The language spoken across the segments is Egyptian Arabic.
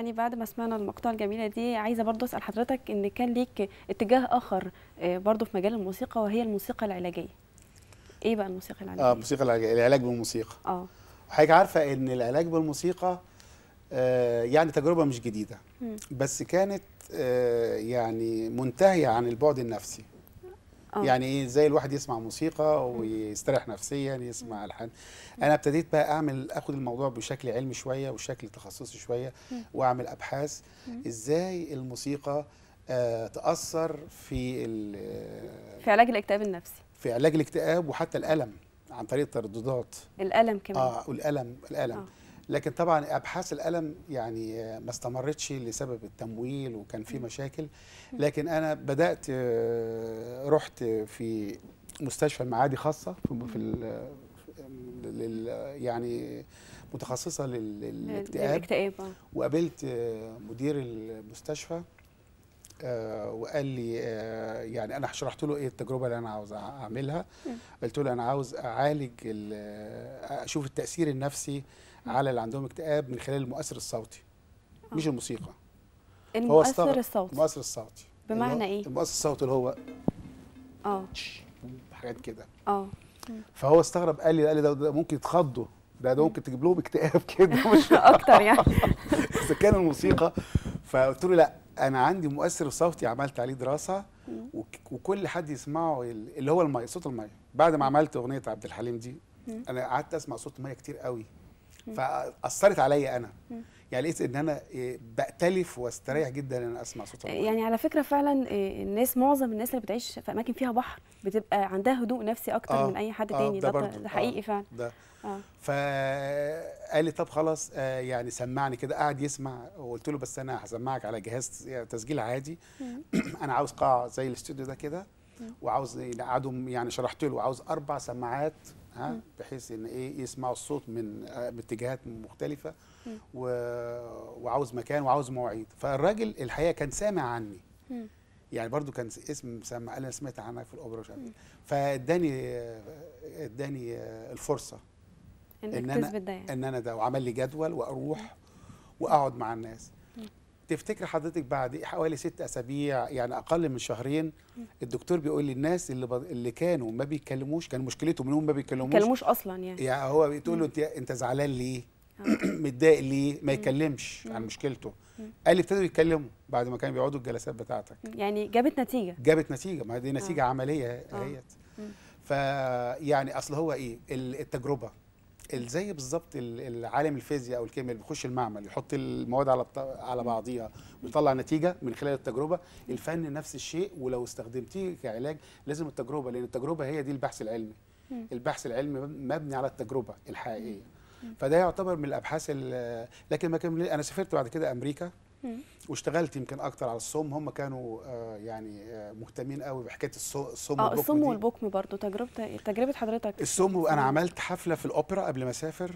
يعني بعد ما سمعنا المقطوعه الجميله دي عايزه برضو اسال حضرتك ان كان ليك اتجاه اخر آه، برضو في مجال الموسيقى وهي الموسيقى العلاجيه ايه بقى الموسيقى العلاجيه اه موسيقى العلاج, العلاج بالموسيقى اه حضرتك عارفه ان العلاج بالموسيقى آه يعني تجربه مش جديده مم. بس كانت آه يعني منتهيه عن البعد النفسي آه. يعني ايه زي الواحد يسمع موسيقى ويستريح نفسيا يسمع الحان انا ابتديت بقى اعمل اخد الموضوع بشكل علمي شويه وشكل تخصصي شويه واعمل ابحاث ازاي الموسيقى آه تاثر في ال- في علاج الاكتئاب النفسي في علاج الاكتئاب وحتى الالم عن طريق الترددات الالم كمان اه والالم الالم آه. لكن طبعا ابحاث الالم يعني آه، ما استمرتش لسبب التمويل وكان في مشاكل لكن انا بدات آه، رحت في مستشفى المعادي خاصه في في ال- لل يعني متخصصه لل- للاكتئاب الاكتئاب اه وقابلت آه، مدير المستشفى آه، وقال لي آه، يعني انا شرحت له ايه التجربه اللي انا عاوز اعملها قلت له انا عاوز اعالج ال- اشوف التاثير النفسي على اللي عندهم اكتئاب من خلال المؤثر الصوتي مش الموسيقى هو المؤثر استغرب الصوتي المؤثر الصوتي بمعنى اللي هو- إيه؟ المؤثر الصوتي اللي هو اه حاجات كده اه فهو استغرب قال لي قال لي ده, ده ممكن يتخضوا ده ده ممكن تجيب لهم اكتئاب كده مش اكتر يعني اذا كان الموسيقى فقلت له لا انا عندي مؤثر صوتي عملت عليه دراسه وك- وكل حد يسمعه ال- اللي هو المي صوت المي بعد ما عملت اغنيه عبد الحليم دي انا قعدت اسمع صوت الميه كتير قوي فاثرت عليا انا يعني لقيت ان انا إيه، بأتلف واستريح جدا ان انا اسمع صوت الميه يعني على فكره فعلا آه، الناس معظم الناس اللي بتعيش في اماكن فيها بحر بتبقى عندها هدوء نفسي اكتر آه، من اي حد آه، تاني ده ده, برضو، ده حقيقي آه. فعلا ده اه فقال لي طب خلاص آه، يعني سمعني كده قعد يسمع وقلت له بس انا هسمعك على جهاز تسجيل عادي انا عاوز قاعه زي الاستوديو ده كده وعاوز نقعدهم يعني شرحت له عاوز اربع سماعات ها بحيث ان ايه يسمعوا الصوت من آه، باتجاهات مختلفه و... وعاوز مكان وعاوز مواعيد فالراجل الحقيقه كان سامع عني يعني برضو كان اسم مسمع قال انا سمعت عنك في الاوبرا مش عارف إيه. فاداني آه، اداني آه، الفرصه انك ان انا تثبت ده يعني ان انا ده وعمل لي جدول واروح واقعد مع الناس تفتكر حضرتك بعد حوالي ست اسابيع يعني اقل من شهرين الدكتور بيقول لي الناس اللي بض... اللي كانوا ما بيتكلموش كان مشكلتهم انهم ما بيتكلموش كلموش اصلا يعني يعني هو بتقول له انت انت زعلان ليه متضايق ليه ما يتكلمش عن مشكلته قال لي ابتدوا يتكلموا بعد ما كانوا بيقعدوا الجلسات بتاعتك يعني جابت نتيجه جابت نتيجه ما دي نتيجه عمليه آه. اهيت فيعني اصل هو ايه ال- التجربه ال- زي بالظبط ال- العالم الفيزياء او الكيمياء اللي بيخش المعمل يحط المواد على بط- على بعضيها ويطلع نتيجه من خلال التجربه الفن نفس الشيء ولو استخدمتيه كعلاج لازم التجربه لان التجربه هي دي البحث العلمي البحث العلمي مبني على التجربه الحقيقيه فده يعتبر من الابحاث ال- لكن ما كان انا سافرت بعد كده امريكا واشتغلت يمكن اكتر على الصم هم كانوا آه، يعني آه، مهتمين قوي بحكايه الص- الصم اه والبكم الصم دي. والبكم برضو تجربه تجربه حضرتك الصم انا عملت حفله في الاوبرا قبل ما اسافر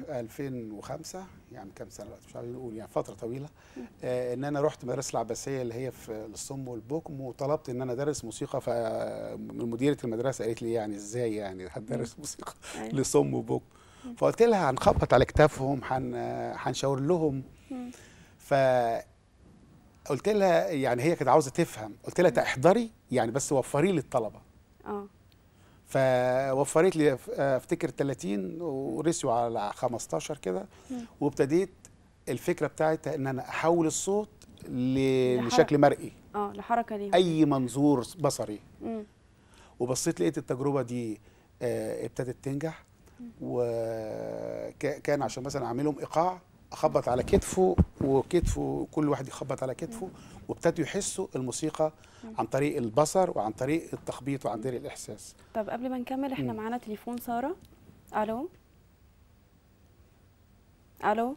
2005 يعني كام سنه دلوقتي مش عارف نقول يعني فتره طويله آه ان انا رحت مدرسه العباسيه اللي هي في الصم والبكم وطلبت ان انا ادرس موسيقى فمن مديره المدرسه قالت لي يعني ازاي يعني هتدرس موسيقى أيوة. لصم وبكم فقلت لها هنخبط على كتافهم هن هنشاور لهم ف قلت لها يعني هي كانت عاوزه تفهم قلت لها تحضري يعني بس وفري لي الطلبه اه فوفرت لي ف- افتكر 30 ورسيوا على 15 كده وابتديت الفكره بتاعتها ان انا احول الصوت ل- لحركة. لشكل مرئي اه لحركه ليهم اي منظور بصري مم. وبصيت لقيت التجربه دي آه، ابتدت تنجح وكان عشان مثلا اعملهم ايقاع اخبط على كتفه وكتفه كل واحد يخبط على كتفه وابتدوا يحسوا الموسيقى عن طريق البصر وعن طريق التخبيط وعن طريق الاحساس طب قبل ما نكمل احنا مم. معانا تليفون ساره الو الو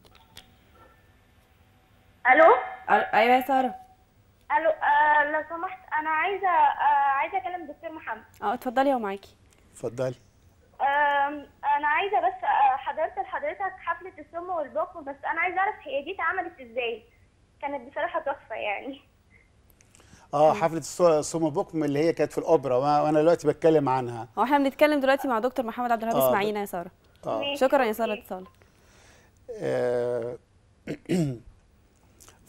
الو أل- ايوه يا ساره الو آه لو سمحت انا عايزه آه عايزه اكلم دكتور محمد اه اتفضلي هو معاكي اتفضلي آم، انا عايزه بس آه، حضرت لحضرتك حفله السم والبكم بس انا عايزه اعرف هي دي اتعملت ازاي كانت بصراحه تحفه يعني اه حفله الص- الصم بكم اللي هي كانت في الاوبرا وأنا- وانا دلوقتي بتكلم عنها هو احنا بنتكلم دلوقتي مع دكتور محمد عبد الوهاب آه، اسمعينا يا ساره اه ماشي، شكرا يا ساره أوكي. اتصالك آه،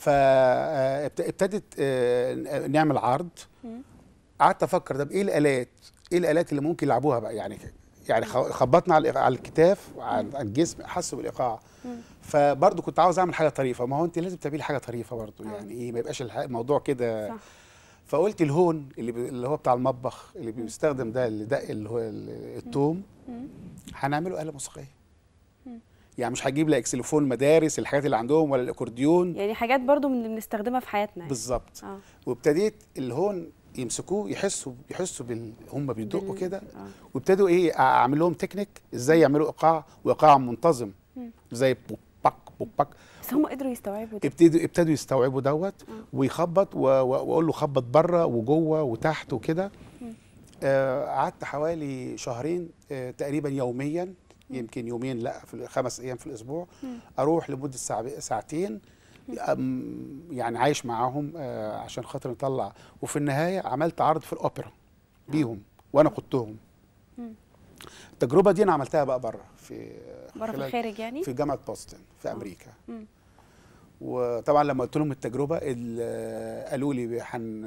فابتدت نعمل عرض مم. قعدت افكر طب ايه الالات ايه الالات اللي ممكن يلعبوها بقى يعني يعني خ- خبطنا على الإيقاع- على الكتاف وعلى على الجسم حسوا بالايقاع مم. فبرضه كنت عاوز اعمل حاجه طريفه ما هو انت لازم تعملي حاجه طريفه برضه آه. يعني ايه ما يبقاش الح- الموضوع كده صح فقلت الهون اللي, بي- اللي هو بتاع المطبخ اللي بيستخدم ده اللي دق اللي هو ال- التوم مم. هنعمله آلة موسيقية مم. يعني مش هجيب لا اكسلوفون مدارس الحاجات اللي عندهم ولا الاكورديون يعني حاجات برضو من اللي بنستخدمها في حياتنا يعني. بالظبط اه وابتديت الهون يمسكوه يحسوا يحسوا بال هم بيدقوا بال- كده آه. وابتدوا ايه اعمل لهم تكنيك ازاي يعملوا ايقاع وايقاع منتظم مم. زي بوك باك بوك باك بس هم قدروا يستوعبوا ده ابتدوا ابتدوا يستوعبوا دوت آه. ويخبط و- و- واقول له خبط بره وجوه وتحت وكده مم. آه، قعدت حوالي شهرين آه، تقريبا يوميا يمكن يومين لا في خمس ايام في الاسبوع مم. اروح لمده ساعة ساعتين أم، يعني عايش معاهم آه، عشان خاطر نطلع وفي النهايه عملت عرض في الاوبرا بيهم وانا قدتهم مم. التجربه دي انا عملتها بقى بره في بره في خلال- الخارج يعني في جامعه بوسطن في امريكا مم. وطبعا لما قلت لهم التجربه ال- قالوا لي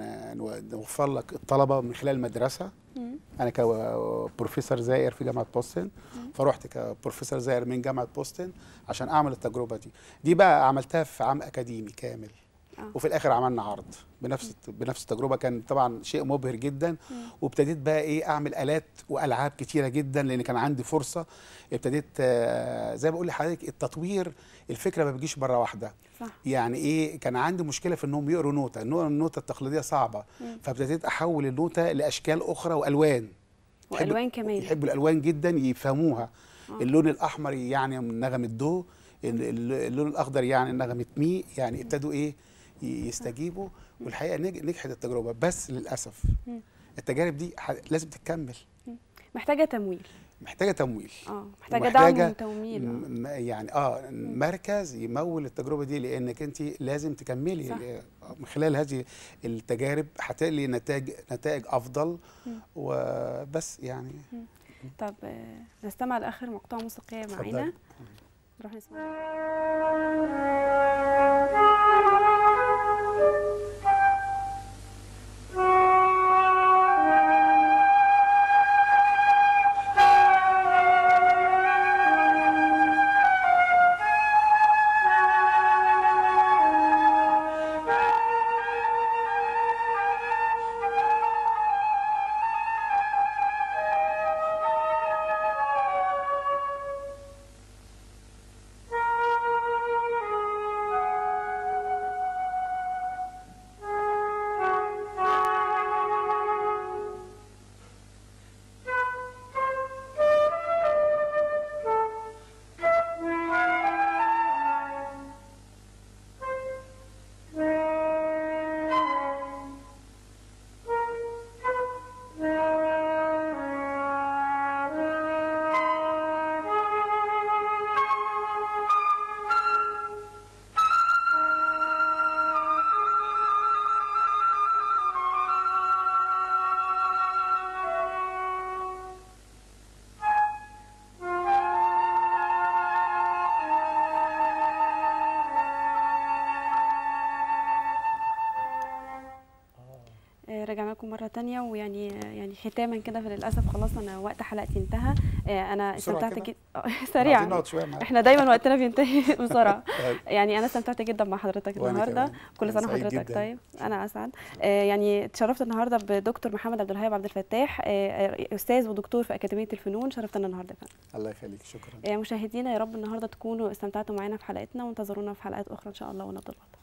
هنوفر لك الطلبه من خلال المدرسه مم. انا كبروفيسور زائر في جامعه بوسطن فرحت كبروفيسور زائر من جامعه بوسطن عشان اعمل التجربه دي دي بقى عملتها في عام اكاديمي كامل آه. وفي الاخر عملنا عرض بنفس بنفس التجربه كان طبعا شيء مبهر جدا وابتديت بقى ايه اعمل الات والعاب كتيره جدا لان كان عندي فرصه ابتديت آه، زي ما بقول لحضرتك التطوير الفكره ما بتجيش مره واحده صح يعني ايه كان عندي مشكله في انهم يقروا نوته النو- النوته التقليديه صعبه مم. فابتديت احول النوته لاشكال اخرى والوان يحبوا- والوان كمان يحبوا الالوان جدا يفهموها آه. اللون الاحمر يعني من نغمه دو ال- ال- اللون الاخضر يعني نغمه مي يعني ابتدوا ايه ي- يستجيبوا والحقيقه نج- نجحت التجربه بس للاسف مم. التجارب دي ح- لازم تتكمل محتاجه تمويل محتاجه تمويل اه محتاجه ومحتاجة دعم وتمويل آه. م- يعني اه مركز يمول التجربه دي لانك انت لازم تكملي صح. ل- من خلال هذه التجارب هتلاقي نتائج نتائج افضل مم. وبس يعني طب آه، نستمع لاخر مقطوعه موسيقيه اتفضلي. معانا نروح نسمع آه، رجعنا لكم مرة تانية ويعني يعني ختاما كده فللأسف خلاص أنا وقت حلقتي انتهى آه، أنا بسرعة استمتعت كده؟ جدا آه، عايزين سريعا نقعد شويه معاك. احنا دايما وقتنا بينتهي بسرعة طيب. يعني أنا استمتعت جدا مع حضرتك وأنا النهاردة كمان. كل أنا سنة سعيد وحضرتك جداً. طيب أنا أسعد آه، يعني اتشرفت النهاردة بدكتور محمد عبد الوهاب عبد الفتاح آه، آه، أستاذ ودكتور في أكاديمية الفنون شرفتنا النهاردة يا فندم. الله يخليك شكرا آه، مشاهدينا يا رب النهاردة تكونوا استمتعتوا معانا في حلقتنا وانتظرونا في حلقات أخرى إن شاء الله ونبض الوطن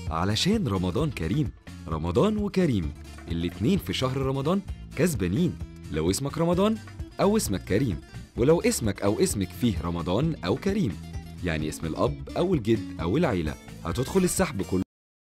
علشان رمضان كريم رمضان وكريم الاتنين في شهر رمضان كسبانين لو اسمك رمضان أو اسمك كريم ولو اسمك أو اسمك فيه رمضان أو كريم يعني اسم الأب أو الجد أو العيلة هتدخل السحب كله